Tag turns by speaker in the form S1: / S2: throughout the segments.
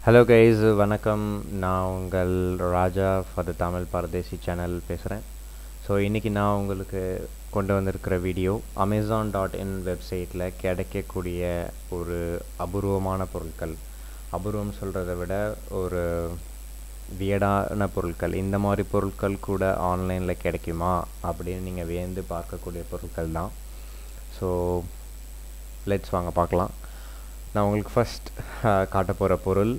S1: hello guys வணக்கம் நான் உங்கள் Raja for the Tamil Paradesi channel பேசுகிறேன் ஸோ இன்றைக்கி நான் உங்களுக்கு கொண்டு வந்திருக்கிற வீடியோ அமேசான் டாட் இன் வெப்சைட்டில் கிடைக்கக்கூடிய ஒரு அபூர்வமான பொருட்கள் அபூர்வம் சொல்கிறத விட ஒரு வியடான பொருட்கள் இந்த மாதிரி பொருட்கள் கூட ஆன்லைனில் கிடைக்குமா அப்படின்னு நீங்கள் வியந்து பார்க்கக்கூடிய பொருட்கள் தான் ஸோ லெட்ஸ் வாங்க பார்க்கலாம் நான் உங்களுக்கு ஃபஸ்ட் காட்ட போகிற பொருள்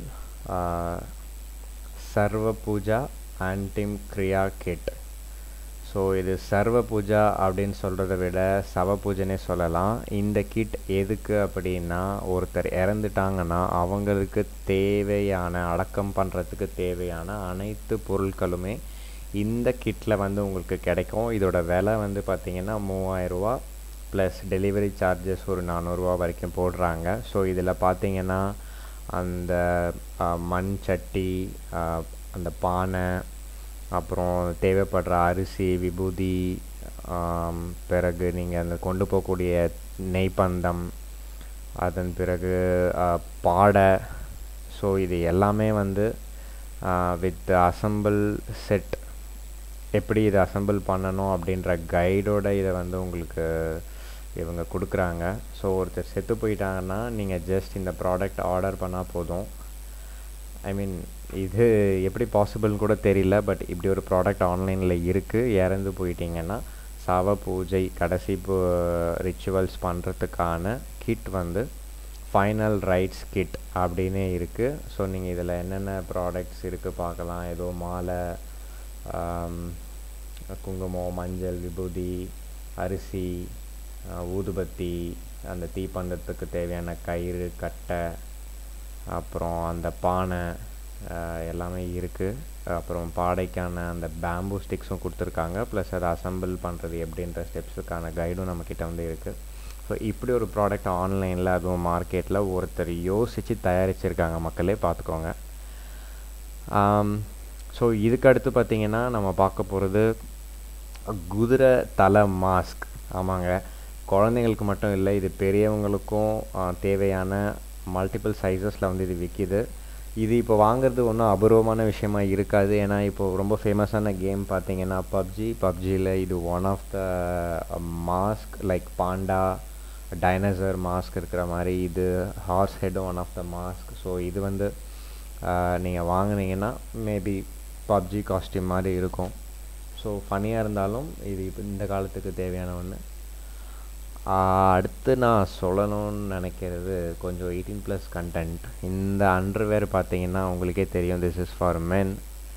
S1: சர்வ பூஜா ஆன்டிம் கிரியா கிட் ஸோ இது சர்வ பூஜா அப்படின்னு சொல்கிறத விட சவ பூஜைனே சொல்லலாம் இந்த கிட் எதுக்கு அப்படின்னா ஒருத்தர் இறந்துட்டாங்கன்னா அவங்களுக்கு தேவையான அடக்கம் பண்ணுறதுக்கு தேவையான அனைத்து பொருட்களுமே இந்த கிட்டில் வந்து உங்களுக்கு கிடைக்கும் இதோட விலை வந்து பார்த்திங்கன்னா மூவாயிரரூவா ப்ளஸ் டெலிவரி சார்ஜஸ் ஒரு நானூறுரூவா வரைக்கும் போடுறாங்க ஸோ இதில் பார்த்தீங்கன்னா அந்த மண் சட்டி அந்த பானை அப்புறம் தேவைப்படுற அரிசி விபூதி பிறகு நீங்கள் அந்த கொண்டு போகக்கூடிய நெய்ப்பந்தம் அதன் பிறகு பாடை ஸோ இது எல்லாமே வந்து வித் அசம்பிள் செட் எப்படி இதை அசம்பிள் பண்ணணும் அப்படின்ற கைடோட இதை வந்து உங்களுக்கு இவங்க கொடுக்குறாங்க ஸோ ஒருத்தர் செத்து போயிட்டாங்கன்னா நீங்கள் ஜஸ்ட் இந்த ப்ராடக்ட் ஆர்டர் பண்ணால் போதும் ஐ மீன் இது எப்படி பாசிபிள்னு கூட தெரியல பட் இப்படி ஒரு ப்ராடக்ட் ஆன்லைனில் இருக்குது இறந்து போயிட்டீங்கன்னா சவ பூஜை கடைசி ரிச்சுவல்ஸ் பண்ணுறதுக்கான கிட் வந்து ஃபைனல் ரைட்ஸ் கிட் அப்படின்னே இருக்குது ஸோ நீங்கள் இதில் என்னென்ன ப்ராடக்ட்ஸ் இருக்குது பார்க்கலாம் ஏதோ மாலை குங்குமம் மஞ்சள் விபூதி அரிசி ஊதுபத்தி அந்த தீப்பந்தத்துக்கு தேவையான கயிறு கட்டை அப்புறம் அந்த பானை எல்லாமே இருக்குது அப்புறம் பாடைக்கான அந்த பேம்பூ ஸ்டிக்ஸும் கொடுத்துருக்காங்க ப்ளஸ் அதை அசம்பிள் பண்ணுறது எப்படின்ற ஸ்டெப்ஸுக்கான கைடும் நம்மக்கிட்ட வந்து இருக்குது ஸோ இப்படி ஒரு ப்ராடக்ட் ஆன்லைனில் அதுவும் மார்க்கெட்டில் ஒருத்தர் யோசித்து தயாரிச்சிருக்காங்க மக்களே பார்த்துக்கோங்க ஸோ இதுக்கு அடுத்து பார்த்திங்கன்னா நம்ம பார்க்க போகிறது குதிரை தலை மாஸ்க் ஆமாங்க குழந்தைங்களுக்கு மட்டும் இல்லை இது பெரியவங்களுக்கும் தேவையான மல்டிபிள் சைஸஸில் வந்து இது விற்கிது இது இப்போ வாங்குறது ஒன்றும் அபூர்வமான விஷயமா இருக்காது ஏன்னா இப்போது ரொம்ப ஃபேமஸான கேம் பார்த்தீங்கன்னா பப்ஜி பப்ஜியில் இது one of the mask like panda dinosaur mask இருக்கிற மாதிரி இது ஹார்ஸ் ஹெட்டும் one of the mask so இது வந்து நீங்கள் வாங்கினீங்கன்னா மேபி பப்ஜி காஸ்டியூம் மாதிரி இருக்கும் ஸோ ஃபனியாக இருந்தாலும் இது இப்போ இந்த காலத்துக்கு தேவையான ஒன்று அடுத்து நான் சொல்லணும்னு நினைக்கிறது கொஞ்சம் எயிட்டீன் ப்ளஸ் கண்டென்ட் இந்த அண்டர்வேர் பார்த்தீங்கன்னா உங்களுக்கே தெரியும் திஸ் இஸ் ஃபார் மென்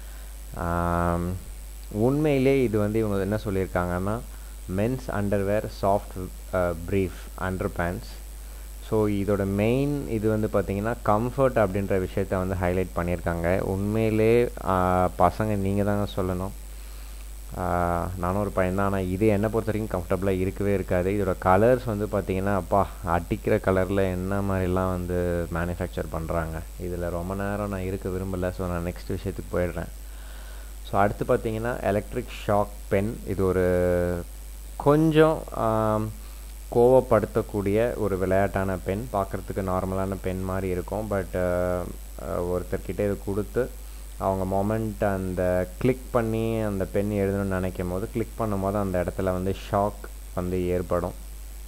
S1: உண்மையிலே இது வந்து இவங்க என்ன சொல்லியிருக்காங்கன்னா men's underwear soft brief under pants so இதோட மெயின் இது வந்து பார்த்திங்கன்னா கம்ஃபர்ட் அப்படின்ற விஷயத்த வந்து ஹைலைட் பண்ணியிருக்காங்க உண்மையிலே பசங்க நீங்கள் தாங்க சொல்லணும் நானும் ஒரு பையன் தான் ஆனால் இது என்னை பொறுத்த வரைக்கும் கம்ஃபர்டபுளாக இருக்கவே இருக்காது இதோட கலர்ஸ் வந்து பார்த்திங்கன்னா அப்பா அடிக்கிற கலரில் என்ன மாதிரிலாம் வந்து மேனுஃபேக்சர் பண்ணுறாங்க இதில் ரொம்ப நேரம் நான் இருக்க விரும்பலை ஸோ நான் நெக்ஸ்ட் விஷயத்துக்கு போயிடுறேன் ஸோ அடுத்து பார்த்திங்கன்னா எலக்ட்ரிக் ஷாக் பென் இது ஒரு கொஞ்சம் கோவப்படுத்தக்கூடிய ஒரு விளையாட்டான பென் பார்க்குறதுக்கு நார்மலான பென் மாதிரி இருக்கும் பட் ஒருத்தர்கிட்ட இது கொடுத்து அவங்க மொமெண்ட் அந்த கிளிக் பண்ணி அந்த பென் எழுதணும்னு நினைக்கும் போது கிளிக் பண்ணும்போது அந்த இடத்துல வந்து ஷாக் வந்து ஏற்படும்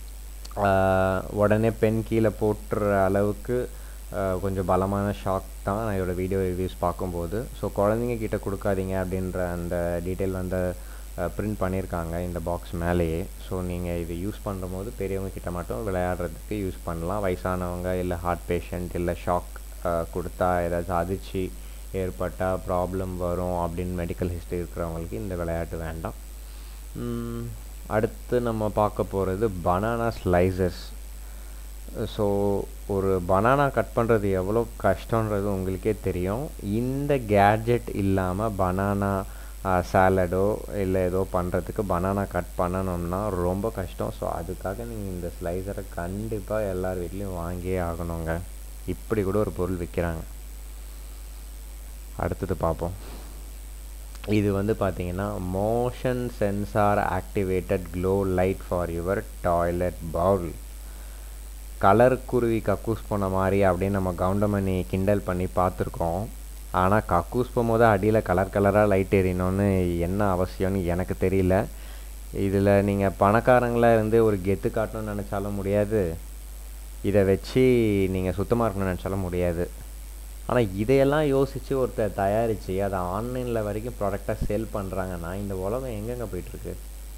S1: உடனே பென் கீழே போட்டுற அளவுக்கு கொஞ்சம் பலமான ஷாக் தான் நான் இதோட வீடியோ ரிவ்யூஸ் பார்க்கும்போது ஸோ குழந்தைங்க கிட்ட கொடுக்காதீங்க அப்படின்ற அந்த டீட்டெயில் வந்து பிரிண்ட் பண்ணியிருக்காங்க இந்த பாக்ஸ் மேலேயே ஸோ நீங்கள் இது யூஸ் பண்ணும்போது பெரியவங்க கிட்ட மட்டும் விளையாடுறதுக்கு யூஸ் பண்ணலாம் வயசானவங்க இல்லை ஹார்ட் பேஷண்ட் இல்லை ஷாக் கொடுத்தா ஏதாச்சும் அதிர்ச்சி ஏற்பட்டால் ப்ராப்ளம் வரும் அப்படின்னு மெடிக்கல் ஹிஸ்ட்ரி இருக்கிறவங்களுக்கு இந்த விளையாட்டு வேண்டாம் அடுத்து நம்ம பார்க்க போகிறது பனானா ஸ்லைசஸ் ஸோ ஒரு பனானா கட் பண்ணுறது எவ்வளோ கஷ்டன்றது உங்களுக்கே தெரியும் இந்த கேட்ஜெட் இல்லாமல் பனானா சாலடோ இல்லை ஏதோ பண்ணுறதுக்கு பனானா கட் பண்ணணும்னா ரொம்ப கஷ்டம் ஸோ அதுக்காக நீங்கள் இந்த ஸ்லைசரை கண்டிப்பாக எல்லார் வீட்லேயும் வாங்கியே ஆகணுங்க இப்படி கூட ஒரு பொருள் விற்கிறாங்க அடுத்தது பார்ப்போம் இது வந்து பார்த்தீங்கன்னா motion sensor activated glow light for your toilet bowl colour குருவி கக்கூஸ் போன மாதிரி அப்படின்னு நம்ம கவுண்டமணி கிண்டல் பண்ணி பார்த்துருக்கோம் ஆனால் கக்கூஸ் போகும்போது அடியில் கலர் கலராக லைட் எரியணும்னு என்ன அவசியம்னு எனக்கு தெரியல இதில் நீங்கள் பணக்காரங்களா இருந்து ஒரு கெத்து காட்டணும்னு நினச்சாலும் முடியாது இதை வச்சு நீங்கள் சுத்தமாக இருக்கணும்னு நினச்சாலும் முடியாது ஆனால் இதையெல்லாம் யோசித்து ஒருத்தர் தயாரித்து அதை ஆன்லைனில் வரைக்கும் ப்ராடக்டாக சேல் பண்ணுறாங்கன்னா இந்த உலகம் எங்கெங்கே போயிட்டுருக்கு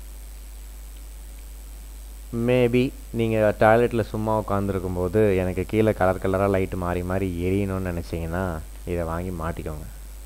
S1: மேபி நீங்கள் டாய்லெட்டில் சும்மா உட்காந்துருக்கும்போது எனக்கு கீழே கலர் கலராக லைட்டு மாறி மாறி எரியணும்னு நினச்சிங்கன்னா இதை வாங்கி மாட்டிக்கோங்க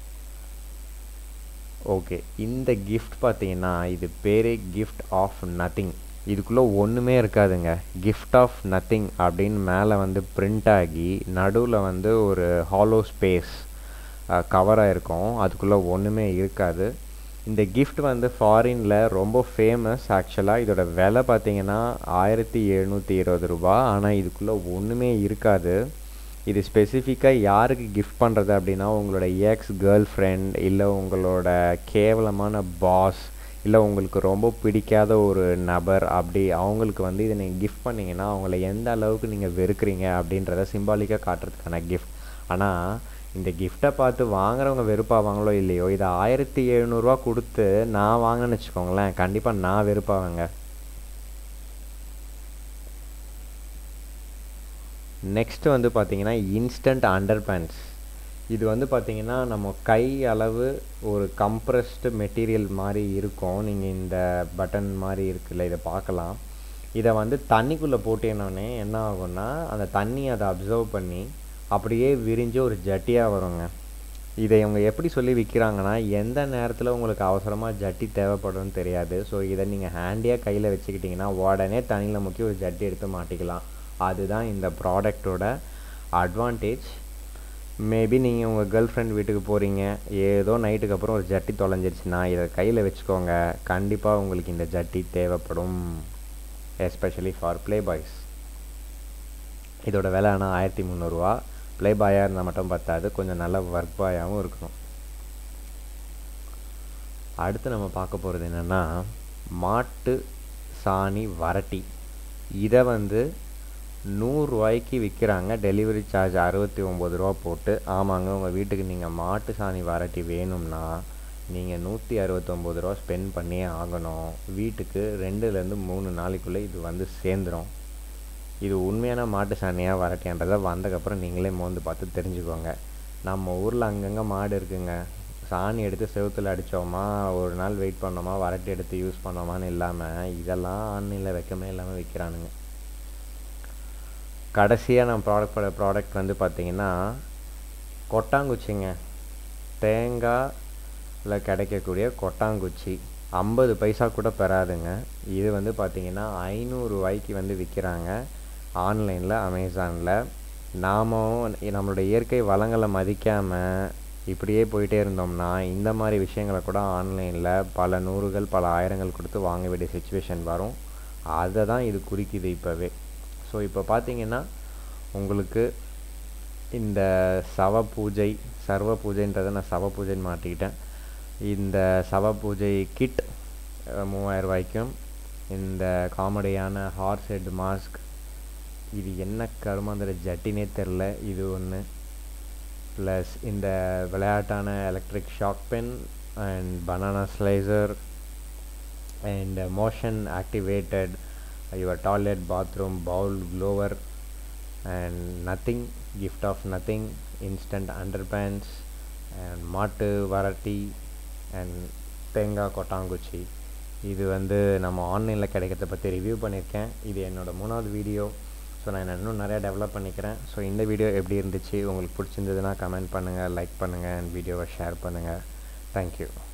S1: ஓகே இந்த கிஃப்ட் பார்த்தீங்கன்னா இது பேரே கிஃப்ட் ஆஃப் நத்திங் இதுக்குள்ளே ஒன்றுமே இருக்காதுங்க கிஃப்ட் ஆஃப் நத்திங் அப்படின்னு மேலே வந்து பிரிண்ட் ஆகி நடுவில் வந்து ஒரு ஹாலோ ஸ்பேஸ் கவராக இருக்கும் அதுக்குள்ளே ஒன்றுமே இருக்காது இந்த கிஃப்ட் வந்து ஃபாரினில் ரொம்ப ஃபேமஸ் ஆக்சுவலாக இதோட விலை பார்த்தீங்கன்னா ஆயிரத்தி எழுநூற்றி இருபது ரூபா ஆனால் இதுக்குள்ளே ஒன்றுமே இருக்காது இது ஸ்பெசிஃபிக்காக யாருக்கு கிஃப்ட் பண்ணுறது அப்படின்னா உங்களோட எக்ஸ் கேர்ள் ஃப்ரெண்ட் இல்லை உங்களோட கேவலமான பாஸ் இல்லை உங்களுக்கு ரொம்ப பிடிக்காத ஒரு நபர் அப்படி அவங்களுக்கு வந்து இதை நீங்கள் கிஃப்ட் பண்ணிங்கன்னா அவங்கள எந்த அளவுக்கு நீங்கள் வெறுக்கிறீங்க அப்படின்றத சிம்பாலிக்காக காட்டுறதுக்கான கிஃப்ட் ஆனால் இந்த கிஃப்டை பார்த்து வாங்குறவங்க வெறுப்பாவாங்களோ இல்லையோ இதை ஆயிரத்தி எழுநூறுவா கொடுத்து நான் வாங்கினேன்னு வச்சுக்கோங்களேன் கண்டிப்பாக நான் வெறுப்பாவேங்க நெக்ஸ்ட் வந்து பார்த்தீங்கன்னா இன்ஸ்டன்ட் அண்டர் பேண்ட்ஸ் இது வந்து பார்த்தீங்கன்னா நம்ம கை அளவு ஒரு கம்ப்ரஸ்டு மெட்டீரியல் மாதிரி இருக்கும் நீங்கள் இந்த பட்டன் மாதிரி இருக்குல்ல இதை பார்க்கலாம் இதை வந்து தண்ணிக்குள்ளே போட்டேனோடனே என்ன ஆகும்னா அந்த தண்ணி அதை அப்சர்வ் பண்ணி அப்படியே விரிஞ்சு ஒரு ஜட்டியாக வருங்க இதை இவங்க எப்படி சொல்லி விற்கிறாங்கன்னா எந்த நேரத்தில் உங்களுக்கு அவசரமாக ஜட்டி தேவைப்படும்னு தெரியாது ஸோ இதை நீங்கள் ஹேண்டியாக கையில் வச்சுக்கிட்டிங்கன்னா உடனே தண்ணியில் முக்கி ஒரு ஜட்டி எடுத்து மாட்டிக்கலாம் அதுதான் இந்த ப்ராடக்டோட அட்வான்டேஜ் மேபி நீங்கள் உங்கள் கேர்ள் ஃப்ரெண்ட் வீட்டுக்கு போகிறீங்க ஏதோ நைட்டுக்கு அப்புறம் ஒரு ஜட்டி தொலைஞ்சிருச்சுன்னா இதை கையில் வச்சுக்கோங்க கண்டிப்பாக உங்களுக்கு இந்த ஜட்டி தேவைப்படும் எஸ்பெஷலி ஃபார் ப்ளே பாய்ஸ் இதோட விலை ஆனால் ஆயிரத்தி முந்நூறுரூவா ப்ளே பாயாக இருந்தால் மட்டும் பத்தாது கொஞ்சம் நல்ல ஒர்க் பாயாகவும் இருக்கணும் அடுத்து நம்ம பார்க்க போகிறது என்னென்னா மாட்டு சாணி வரட்டி இதை வந்து நூறுரூவாய்க்கு விற்கிறாங்க டெலிவரி சார்ஜ் அறுபத்தி ஒம்பது ரூபா போட்டு ஆமாங்க உங்கள் வீட்டுக்கு நீங்கள் மாட்டு சாணி வரட்டி வேணும்னா நீங்கள் நூற்றி அறுபத்தொம்போது ரூபா ஸ்பெண்ட் பண்ணியே ஆகணும் வீட்டுக்கு ரெண்டுலேருந்து மூணு நாளைக்குள்ளே இது வந்து சேர்ந்துடும் இது உண்மையான மாட்டு சாணியாக வரட்டியான்றதை வந்ததுக்கப்புறம் நீங்களே மோந்து பார்த்து தெரிஞ்சுக்கோங்க நம்ம ஊரில் அங்கங்கே மாடு இருக்குங்க சாணி எடுத்து செவுத்தில் அடித்தோமா ஒரு நாள் வெயிட் பண்ணோமா வரட்டி எடுத்து யூஸ் பண்ணோமான்னு இல்லாமல் இதெல்லாம் ஆன்லைனில் வைக்கமே இல்லாமல் விற்கிறானுங்க கடைசியாக நான் ப்ராடக்ட் ப்ராடக்ட் வந்து பார்த்திங்கன்னா கொட்டாங்குச்சிங்க தேங்காயில் கிடைக்கக்கூடிய கொட்டாங்குச்சி ஐம்பது பைசா கூட பெறாதுங்க இது வந்து பார்த்திங்கன்னா ஐநூறுரூவாய்க்கு வந்து விற்கிறாங்க ஆன்லைனில் அமேசானில் நாமும் நம்மளோட இயற்கை வளங்களை மதிக்காமல் இப்படியே போயிட்டே இருந்தோம்னா இந்த மாதிரி விஷயங்களை கூட ஆன்லைனில் பல நூறுகள் பல ஆயிரங்கள் கொடுத்து வாங்க வேண்டிய சுச்சுவேஷன் வரும் அதை தான் இது குறிக்குது இப்போவே ஸோ இப்போ பார்த்தீங்கன்னா உங்களுக்கு இந்த சவ பூஜை சர்வ பூஜைன்றதை நான் சவ பூஜைன்னு மாட்டிக்கிட்டேன் இந்த சவ பூஜை கிட் மூவாயிரம் ரூபாய்க்கும் இந்த காமெடியான ஹார்ஸ் ஹெட் மாஸ்க் இது என்ன கருமாந்திர ஜட்டினே தெரில இது ஒன்று ப்ளஸ் இந்த விளையாட்டான electric shock pen and banana slicer and motion activated your toilet bathroom bowl blower and nothing gift of nothing instant underpants and மாட்டு வரட்டி அண்ட் தேங்காய் கொட்டாங்குச்சி இது வந்து நம்ம ஆன்லைனில் கிடைக்கிறத பற்றி ரிவ்யூ பண்ணியிருக்கேன் இது என்னோடய மூணாவது வீடியோ ஸோ நான் இன்னும் நிறையா டெவலப் பண்ணிக்கிறேன் ஸோ இந்த வீடியோ எப்படி இருந்துச்சு உங்களுக்கு பிடிச்சிருந்ததுன்னா கமெண்ட் பண்ணுங்கள் லைக் பண்ணுங்கள் அண்ட் வீடியோவை ஷேர் பண்ணுங்கள் தேங்க்யூ